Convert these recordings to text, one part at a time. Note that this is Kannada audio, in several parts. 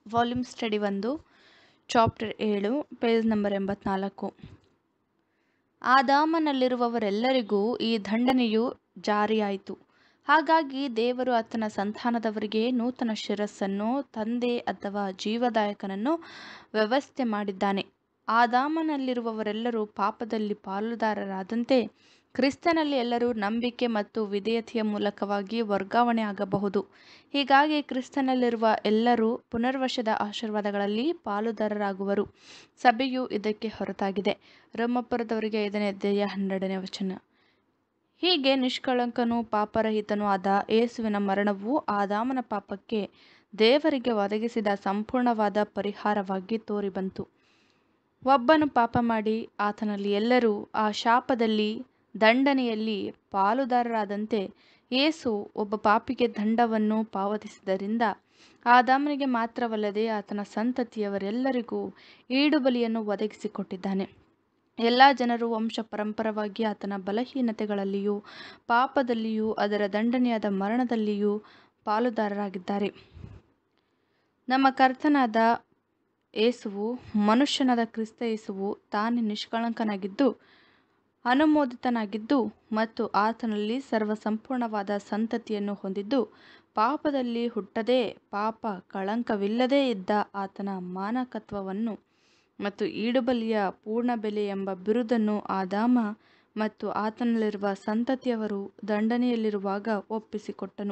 ವಾಲ್ಯೂಮ್ ಸ್ಟಡಿ ಒಂದು ಚಾಪ್ಟರ್ ಏಳು ಪೇಜ್ ನಂಬರ್ ಎಂಬತ್ನಾಲ್ಕು ಆದಾಮನಲ್ಲಿರುವವರೆಲ್ಲರಿಗೂ ಈ ದಂಡನೆಯು ಜಾರಿಯಾಯಿತು ಹಾಗಾಗಿ ದೇವರು ಆತನ ಸಂತಾನದವರಿಗೆ ನೂತನ ಶಿರಸ್ಸನ್ನು ತಂದೆ ಅಥವಾ ಜೀವದಾಯಕನನ್ನು ವ್ಯವಸ್ಥೆ ಮಾಡಿದ್ದಾನೆ ಆದಾಮನಲ್ಲಿರುವವರೆಲ್ಲರೂ ಪಾಪದಲ್ಲಿ ಪಾಲುದಾರರಾದಂತೆ ಕ್ರಿಸ್ತನಲ್ಲಿ ಎಲ್ಲರೂ ನಂಬಿಕೆ ಮತ್ತು ವಿಧೇಯತೆಯ ಮೂಲಕವಾಗಿ ವರ್ಗಾವಣೆ ಆಗಬಹುದು ಹೀಗಾಗಿ ಕ್ರಿಸ್ತನಲ್ಲಿರುವ ಎಲ್ಲರೂ ಪುನರ್ವಶದ ಆಶೀರ್ವಾದಗಳಲ್ಲಿ ಪಾಲುದಾರರಾಗುವರು ಸಭೆಯು ಇದಕ್ಕೆ ಹೊರತಾಗಿದೆ ರೋಮಪುರದವರಿಗೆ ಐದನೇ ಅಧ್ಯಾಯ ಹನ್ನೆರಡನೇ ವಚನ ಹೀಗೆ ನಿಷ್ಕಳಂಕನೂ ಪಾಪರಹಿತನೂ ಆದ ಯೇಸುವಿನ ಮರಣವು ಆದಾಮನ ಪಾಪಕ್ಕೆ ದೇವರಿಗೆ ಒದಗಿಸಿದ ಸಂಪೂರ್ಣವಾದ ಪರಿಹಾರವಾಗಿ ತೋರಿಬಂತು ಒಬ್ಬನು ಪಾಪ ಮಾಡಿ ಆತನಲ್ಲಿ ಎಲ್ಲರೂ ಆ ಶಾಪದಲ್ಲಿ ದಂಡನೆಯಲ್ಲಿ ಪಾಲುದಾರರಾದಂತೆ ಯೇಸು ಒಬ್ಬ ಪಾಪಿಗೆ ದಂಡವನ್ನು ಪಾವತಿಸಿದ್ದರಿಂದ ಆದಾಮನಿಗೆ ಮಾತ್ರವಲ್ಲದೆ ಆತನ ಸಂತತಿಯವರೆಲ್ಲರಿಗೂ ಈಡುಬಲಿಯನ್ನು ಒದಗಿಸಿಕೊಟ್ಟಿದ್ದಾನೆ ಎಲ್ಲ ಜನರು ವಂಶ ಪರಂಪರವಾಗಿ ಆತನ ಬಲಹೀನತೆಗಳಲ್ಲಿಯೂ ಪಾಪದಲ್ಲಿಯೂ ಅದರ ದಂಡನೆಯಾದ ಮರಣದಲ್ಲಿಯೂ ಪಾಲುದಾರರಾಗಿದ್ದಾರೆ ನಮ್ಮ ಕರ್ತನಾದ ಯೇಸುವು ಮನುಷ್ಯನಾದ ಕ್ರಿಸ್ತ ಯೇಸುವು ತಾನೇ ನಿಷ್ಕಳಂಕನಾಗಿದ್ದು ಅನುಮೋದಿತನಾಗಿದ್ದು ಮತ್ತು ಆತನಲ್ಲಿ ಸರ್ವ ಸಂಪೂರ್ಣವಾದ ಸಂತತಿಯನ್ನು ಹೊಂದಿದ್ದು ಪಾಪದಲ್ಲಿ ಹುಟ್ಟದೇ ಪಾಪ ಕಳಂಕವಿಲ್ಲದೇ ಇದ್ದ ಆತನ ಮಾನಕತ್ವವನ್ನು ಮತ್ತು ಈಡುಬಲಿಯ ಪೂರ್ಣ ಬೆಲೆ ಎಂಬ ಬಿರುದನ್ನು ಆದಾಮ ಮತ್ತು ಆತನಲ್ಲಿರುವ ಸಂತತಿಯವರು ದಂಡನೆಯಲ್ಲಿರುವಾಗ ಒಪ್ಪಿಸಿಕೊಟ್ಟನು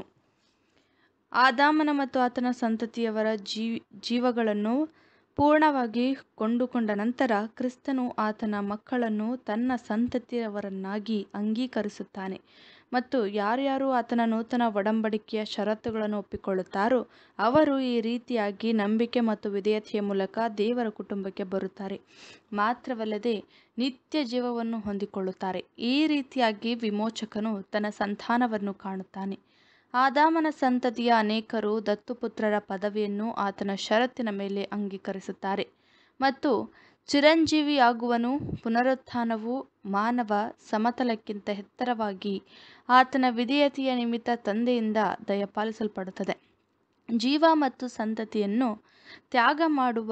ಆದಾಮನ ಮತ್ತು ಆತನ ಸಂತತಿಯವರ ಜೀ ಜೀವಗಳನ್ನು ಪೂರ್ಣವಾಗಿ ಕೊಂಡುಕೊಂಡ ನಂತರ ಕ್ರಿಸ್ತನು ಆತನ ಮಕ್ಕಳನ್ನು ತನ್ನ ಸಂತತಿಯವರನ್ನಾಗಿ ಅಂಗೀಕರಿಸುತ್ತಾನೆ ಮತ್ತು ಯಾರ್ಯಾರು ಆತನ ನೂತನ ಒಡಂಬಡಿಕೆಯ ಷರತ್ತುಗಳನ್ನು ಒಪ್ಪಿಕೊಳ್ಳುತ್ತಾರೋ ಅವರು ಈ ರೀತಿಯಾಗಿ ನಂಬಿಕೆ ಮತ್ತು ವಿಧೇಯತೆಯ ಮೂಲಕ ದೇವರ ಕುಟುಂಬಕ್ಕೆ ಬರುತ್ತಾರೆ ಮಾತ್ರವಲ್ಲದೆ ನಿತ್ಯ ಜೀವವನ್ನು ಹೊಂದಿಕೊಳ್ಳುತ್ತಾರೆ ಈ ರೀತಿಯಾಗಿ ವಿಮೋಚಕನು ತನ್ನ ಸಂತಾನವನ್ನು ಕಾಣುತ್ತಾನೆ ಆದಾಮನ ಸಂತತಿಯ ಅನೇಕರು ದತ್ತುಪುತ್ರರ ಪದವಿಯನ್ನು ಆತನ ಷರತ್ತಿನ ಮೇಲೆ ಅಂಗೀಕರಿಸುತ್ತಾರೆ ಮತ್ತು ಚಿರಂಜೀವಿಯಾಗುವನು ಪುನರುತ್ಥಾನವು ಮಾನವ ಸಮತಲಕ್ಕಿಂತ ಎತ್ತರವಾಗಿ ಆತನ ವಿಧೇಯತೆಯ ನಿಮಿತ್ತ ತಂದೆಯಿಂದ ದಯಪಾಲಿಸಲ್ಪಡುತ್ತದೆ ಜೀವ ಮತ್ತು ಸಂತತಿಯನ್ನು ತ್ಯಾಗ ಮಾಡುವ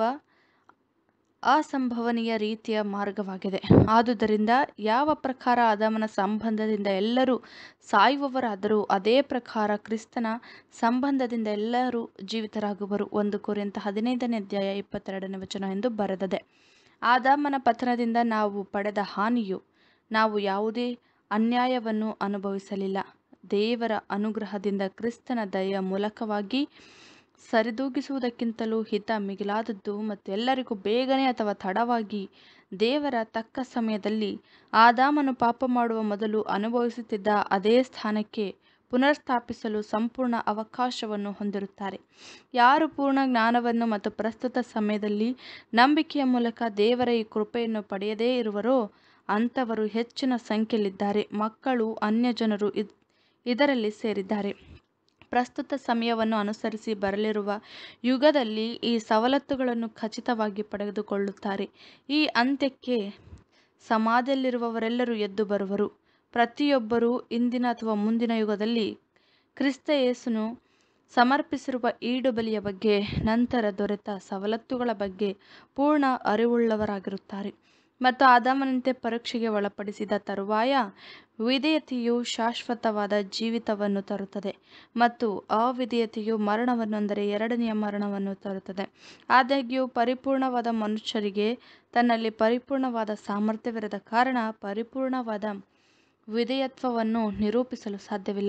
ಅಸಂಭವನೀಯ ರೀತಿಯ ಮಾರ್ಗವಾಗಿದೆ ಆದುದರಿಂದ ಯಾವ ಪ್ರಕಾರ ಆದಾಮನ ಸಂಬಂಧದಿಂದ ಎಲ್ಲರೂ ಸಾಯುವವರಾದರೂ ಅದೇ ಪ್ರಕಾರ ಕ್ರಿಸ್ತನ ಸಂಬಂಧದಿಂದ ಎಲ್ಲರೂ ಜೀವಿತರಾಗುವರು ಒಂದು ಕುರಿಯಂತ ಹದಿನೈದನೇ ಅಧ್ಯಾಯ ಇಪ್ಪತ್ತೆರಡನೇ ವಚನ ಎಂದು ಬರೆದದೆ ಆದಾಮನ ಪತನದಿಂದ ನಾವು ಪಡೆದ ಹಾನಿಯು ನಾವು ಯಾವುದೇ ಅನ್ಯಾಯವನ್ನು ಅನುಭವಿಸಲಿಲ್ಲ ದೇವರ ಅನುಗ್ರಹದಿಂದ ಕ್ರಿಸ್ತನ ದಯೆಯ ಮೂಲಕವಾಗಿ ಸರಿದೂಗಿಸುವುದಕ್ಕಿಂತಲೂ ಹಿತ ಮಿಗಿಲಾದದ್ದು ಮತ್ತು ಎಲ್ಲರಿಗೂ ಬೇಗನೆ ಅಥವಾ ತಡವಾಗಿ ದೇವರ ತಕ್ಕ ಸಮಯದಲ್ಲಿ ಆದಾಮನು ಪಾಪ ಮಾಡುವ ಮೊದಲು ಅನುಭವಿಸುತ್ತಿದ್ದ ಅದೇ ಸ್ಥಾನಕ್ಕೆ ಪುನರ್ಸ್ಥಾಪಿಸಲು ಸಂಪೂರ್ಣ ಅವಕಾಶವನ್ನು ಹೊಂದಿರುತ್ತಾರೆ ಯಾರು ಪೂರ್ಣ ಜ್ಞಾನವನ್ನು ಮತ್ತು ಪ್ರಸ್ತುತ ಸಮಯದಲ್ಲಿ ನಂಬಿಕೆಯ ಮೂಲಕ ದೇವರ ಈ ಕೃಪೆಯನ್ನು ಪಡೆಯದೇ ಇರುವರೋ ಅಂಥವರು ಹೆಚ್ಚಿನ ಸಂಖ್ಯೆಯಲ್ಲಿದ್ದಾರೆ ಮಕ್ಕಳು ಅನ್ಯಜನರು ಇದರಲ್ಲಿ ಸೇರಿದ್ದಾರೆ ಪ್ರಸ್ತುತ ಸಮಯವನ್ನು ಅನುಸರಿಸಿ ಬರಲಿರುವ ಯುಗದಲ್ಲಿ ಈ ಸವಲತ್ತುಗಳನ್ನು ಖಚಿತವಾಗಿ ಪಡೆದುಕೊಳ್ಳುತ್ತಾರೆ ಈ ಅಂತ್ಯಕ್ಕೆ ಸಮಾಧಿಯಲ್ಲಿರುವವರೆಲ್ಲರೂ ಎದ್ದು ಬರುವರು ಪ್ರತಿಯೊಬ್ಬರೂ ಇಂದಿನ ಅಥವಾ ಮುಂದಿನ ಯುಗದಲ್ಲಿ ಕ್ರಿಸ್ತ ಯೇಸುನು ಸಮರ್ಪಿಸಿರುವ ಈಡುಬಲಿಯ ಬಗ್ಗೆ ನಂತರ ದೊರೆತ ಸವಲತ್ತುಗಳ ಬಗ್ಗೆ ಪೂರ್ಣ ಅರಿವುಳ್ಳವರಾಗಿರುತ್ತಾರೆ ಮತ್ತು ಆದಾಮನಂತೆ ಪರೀಕ್ಷೆಗೆ ಒಳಪಡಿಸಿದ ತರುವಾಯ ವಿಧೇಯತೆಯು ಶಾಶ್ವತವಾದ ಜೀವಿತವನ್ನು ತರುತ್ತದೆ ಮತ್ತು ಅವಿಧೇಯತೆಯು ಮರಣವನ್ನು ಅಂದರೆ ಎರಡನೆಯ ಮರಣವನ್ನು ತರುತ್ತದೆ ಆದಾಗ್ಯೂ ಪರಿಪೂರ್ಣವಾದ ಮನುಷ್ಯರಿಗೆ ತನ್ನಲ್ಲಿ ಪರಿಪೂರ್ಣವಾದ ಸಾಮರ್ಥ್ಯವಿರದ ಕಾರಣ ಪರಿಪೂರ್ಣವಾದ ವಿಧೇಯತ್ವವನ್ನು ನಿರೂಪಿಸಲು ಸಾಧ್ಯವಿಲ್ಲ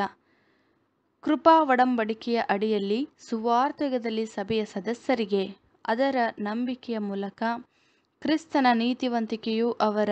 ಕೃಪಾ ಒಡಂಬಡಿಕೆಯ ಅಡಿಯಲ್ಲಿ ಸುವಾರ್ಥಯುಗದಲ್ಲಿ ಸಭೆಯ ಸದಸ್ಯರಿಗೆ ಅದರ ನಂಬಿಕೆಯ ಮೂಲಕ ಕ್ರಿಸ್ತನ ನೀತಿವಂತಿಕೆಯು ಅವರ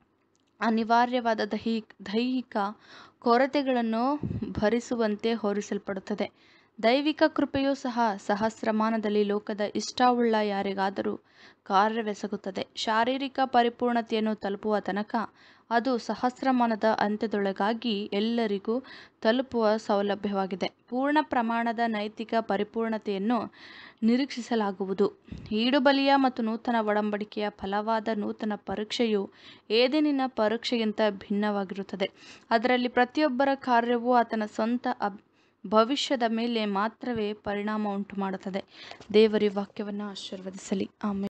ಅನಿವಾರ್ಯವಾದ ದೈಹಿ ದೈಹಿಕ ಕೊರತೆಗಳನ್ನು ಭರಿಸುವಂತೆ ಹೊರಿಸಲ್ಪಡುತ್ತದೆ ದೈವಿಕ ಕೃಪೆಯೂ ಸಹ ಸಹಸ್ರಮಾನದಲ್ಲಿ ಲೋಕದ ಇಷ್ಟವುಳ್ಳ ಯಾರಿಗಾದರೂ ಕಾರ್ಯವೆಸಗುತ್ತದೆ ಶಾರೀರಿಕ ಪರಿಪೂರ್ಣತೆಯನ್ನು ತಲುಪುವ ತನಕ ಅದು ಸಹಸ್ರಮಾನದ ಅಂತ್ಯದೊಳಗಾಗಿ ಎಲ್ಲರಿಗೂ ತಲುಪುವ ಸೌಲಭ್ಯವಾಗಿದೆ ಪೂರ್ಣ ಪ್ರಮಾಣದ ನೈತಿಕ ಪರಿಪೂರ್ಣತೆಯನ್ನು ನಿರೀಕ್ಷಿಸಲಾಗುವುದು ಈಡುಬಲಿಯ ಮತ್ತು ನೂತನ ಒಡಂಬಡಿಕೆಯ ಫಲವಾದ ನೂತನ ಪರೀಕ್ಷೆಯು ಏದೇನಿನ ಪರೀಕ್ಷೆಗಿಂತ ಭಿನ್ನವಾಗಿರುತ್ತದೆ ಅದರಲ್ಲಿ ಪ್ರತಿಯೊಬ್ಬರ ಕಾರ್ಯವೂ ಆತನ ಸ್ವಂತ ಅಬ್ ಭವಿಷ್ಯದ ಮೇಲೆ ಮಾತ್ರವೇ ಪರಿಣಾಮ ಉಂಟು ಮಾಡುತ್ತದೆ ದೇವರ ವಾಕ್ಯವನ್ನು ಆಶೀರ್ವದಿಸಲಿ ಆಮೇಲೆ